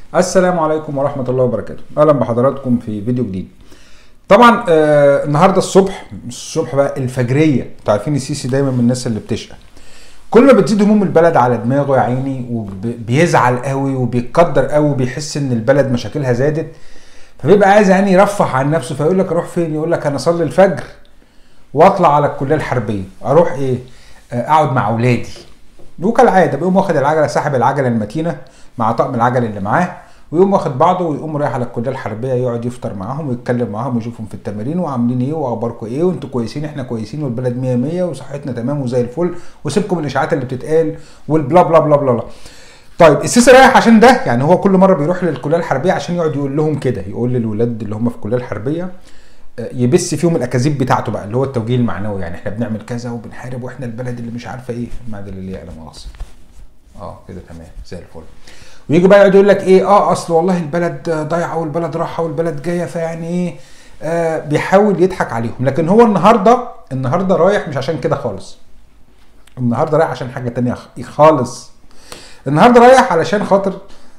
السلام عليكم ورحمة الله وبركاته أهلا بحضراتكم في فيديو جديد طبعا آه النهاردة الصبح مش الصبح بقى الفجرية انتوا عارفين السيسي دايما من الناس اللي بتشقى كل ما بتزيد هموم البلد على دماغه يا عيني وبيزعل قوي وبيقدر قوي وبيحس ان البلد مشاكلها زادت فبيبقى عايز يعني يرفه عن نفسه فيقول لك اروح فين يقول لك انا اصلي الفجر واطلع على الكليه الحربيه اروح ايه آه، اقعد مع اولادي وكالعاده بيقوم واخد العجله ساحب العجله المتينه مع طقم العجل اللي معاه ويقوم واخد بعضه ويقوم رايح على الكليه الحربيه يقعد يفطر معاهم ويتكلم معاهم ويشوفهم في التمارين وعاملين ايه واخباركم ايه وانتوا كويسين احنا كويسين والبلد 100 100 وصحتنا تمام وزي الفل وسيبكم من الاشاعات اللي بتتقال والبلا بلا بلا بلا, بلا. طيب السيسي رايح عشان ده يعني هو كل مره بيروح للكليه الحربيه عشان يقعد يقول لهم كده يقول للولاد اللي هم في الكليه الحربيه آه، يبث فيهم الاكاذيب بتاعته بقى اللي هو التوجيه المعنوي يعني احنا بنعمل كذا وبنحارب واحنا البلد اللي مش عارفه ايه المعدل اللي يعلم مؤاخذه اه كده تمام زي الفل ويجي بقى يقعد يقول لك ايه اه اصل والله البلد ضايعه والبلد راحه والبلد جايه فيعني ايه آه بيحاول يضحك عليهم لكن هو النهارده النهارده رايح مش عشان كده خالص النهارده رايح عشان حاجه تانية خ- خالص النهارده رايح علشان خاطر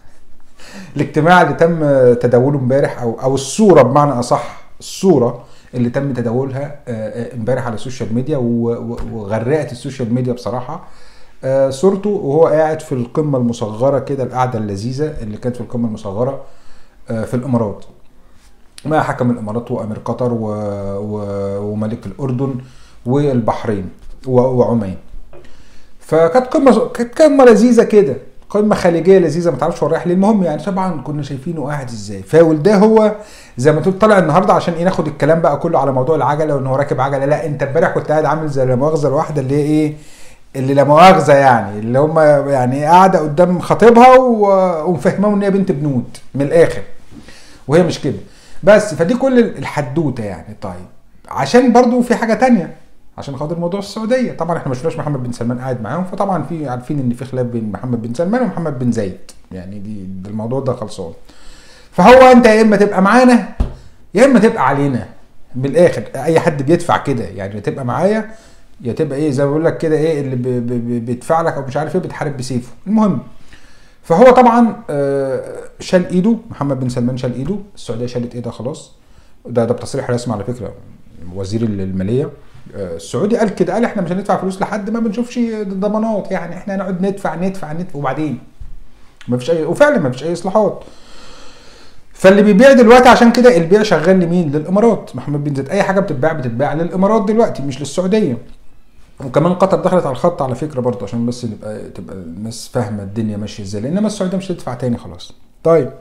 الاجتماع اللي تم تداوله امبارح او او الصوره بمعنى اصح الصوره اللي تم تداولها آه، آه، امبارح على السوشيال ميديا و- و- وغرقت السوشيال ميديا بصراحه آه، صورته وهو قاعد في القمه المصغره كده القعده اللذيذه اللي كانت في القمه المصغره آه، في الامارات مع حكم الامارات وامير قطر و... و... وملك الاردن والبحرين و... وعمان فكانت قمه كانت قمه لذيذه كده قمه خليجيه لذيذه ما تعرفش هو رايح ليه المهم يعني طبعا كنا شايفينه قاعد ازاي فاول ده هو زي ما تقول طالع النهارده عشان ايه ناخد الكلام بقى كله على موضوع العجله وان هو راكب عجله لا انت امبارح كنت قاعد عامل زي لا مؤاخذه الواحده اللي هي ايه اللي لا مؤاخذه يعني اللي هم يعني قاعده قدام خطيبها و- ومفهماهم ان هي بنت بنوت من الاخر وهي مش كده بس فدي كل الحدوته يعني طيب عشان برضو في حاجه تانية عشان خاطر موضوع السعوديه طبعا احنا ما شفناش محمد بن سلمان قاعد معاهم فطبعا في عارفين ان في خلاف بين محمد بن سلمان ومحمد بن زايد يعني دي ده الموضوع ده خلصان فهو انت يا اما تبقى معانا يا اما تبقى علينا من الاخر اي حد بيدفع كده يعني يا تبقى معايا يا تبقى ايه زي ما بقول لك كده ايه اللي ب- ب- ب- بيدفع لك او مش عارف ايه بتحارب بسيفه المهم فهو طبعا آه، شال ايده محمد بن سلمان شال ايده السعوديه شالت ايدها خلاص ده ده بتصريح رسمي على فكره وزير الماليه آه، السعودي قال كده قال احنا مش هندفع فلوس لحد ما بنشوفش ضمانات يعني احنا هنقعد ندفع ندفع ندفع وبعدين ما فيش اي وفعلا ما فيش اي اصلاحات فاللي بيبيع دلوقتي عشان كده البيع شغال لمين؟ للامارات محمد بن زايد اي حاجه بتتباع بتتباع للامارات دلوقتي مش للسعوديه وكمان قطر دخلت على الخط على فكره برضه عشان بس نبقى تبقى الناس فاهمه الدنيا ماشيه ازاي لانما السعوديه مش هتدفع تاني خلاص طيب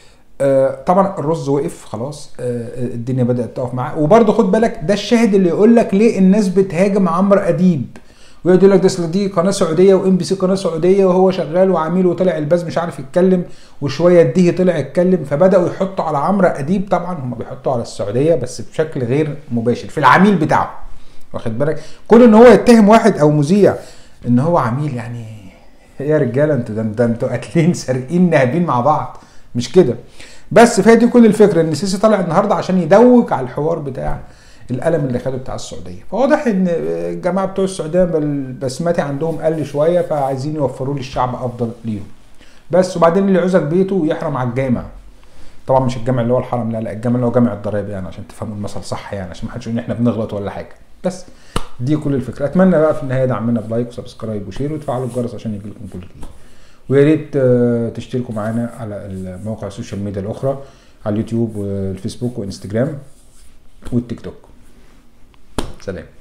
آه طبعا الرز وقف خلاص آه الدنيا بدات تقف معاه وبرضه خد بالك ده الشاهد اللي يقول لك ليه الناس بتهاجم عمرو اديب ويقعد يقول لك ده أصل دي قناه سعوديه وام بي سي قناه سعوديه وهو شغال وعميل وطلع الباز مش عارف يتكلم وشويه الدهي طلع يتكلم فبداوا يحطوا على عمرو اديب طبعا هم بيحطوا على السعوديه بس بشكل غير مباشر في العميل بتاعه واخد بالك كون ان هو يتهم واحد او مذيع ان هو عميل يعني إيه يا رجاله انتوا ده ده انتوا قاتلين سارقين ناهبين مع بعض مش كده بس فهي دي كل الفكره ان السيسي طالع النهارده عشان يدوك على الحوار بتاع القلم اللي خده بتاع السعوديه فواضح ان الجماعه بتوع السعوديه البسماتي عندهم قل شويه فعايزين يوفروا للشعب افضل ليهم بس وبعدين اللي يعوزك بيته يحرم على الجامع طبعا مش الجامع اللي هو الحرم لا لا الجامع اللي هو جامع الضرايب يعني عشان تفهموا المثل صح يعني عشان ما حدش يقول ان احنا بنغلط ولا حاجه بس دي كل الفكره اتمنى بقى في النهايه دعمنا بلايك وسبسكرايب وشير وتفعلوا الجرس عشان يجي لكم كل جديد ويا ريت آه، تشتركوا معانا على المواقع السوشيال ميديا الاخرى على اليوتيوب والفيسبوك وانستجرام والتيك توك سلام